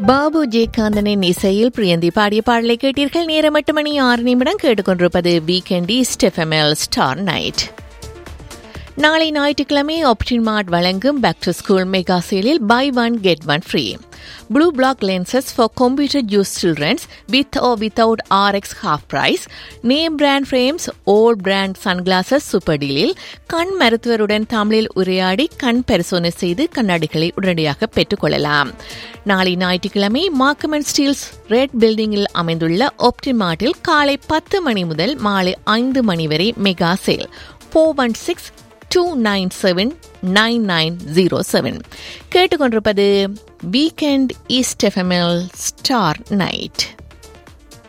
பாபு ஜெயகாந்தனின் இசையில் பிரியந்தி பாடிய பாடலை கேட்டீர்கள் நேரம் எட்டு மணி ஆறு நிமிடம் கேட்டுக்கொண்டிருப்பது வீக்கெண்ட் ஈஸ்ட் எஃப்எம்எல் ஸ்டார் நைட் நாளை ஞாயிற்றுக்கிழமை ஆப்டிமார்ட் வழங்கும் பேக் டு ஸ்கூல் மெகா சேலில் buy one get one free blue black lenses for computer use children's with or without Rx half price name brand frames old brand sunglasses super டீலில் கண் மருத்துவருடன் தமிழில் உரையாடி கண் பரிசோதனை செய்து கண்ணாடிகளை உடனடியாக பெற்றுக்கொள்ளலாம் நாளை ஞாயிற்றுக்கிழமை மார்க்கமன் ஸ்டீல்ஸ் ரெட் பில்டிங்கில் அமைந்துள்ள ஆப்டிமார்ட்டில் காலை பத்து மணி முதல் மாலை ஐந்து மணி வரை mega sale four one six two nine seven nine nine zero seven கேட்டுக்கொண்டிருப்பது வீக்கெண்ட் ஈஸ்ட் எஃப்எம்எல் ஸ்டார் நைட்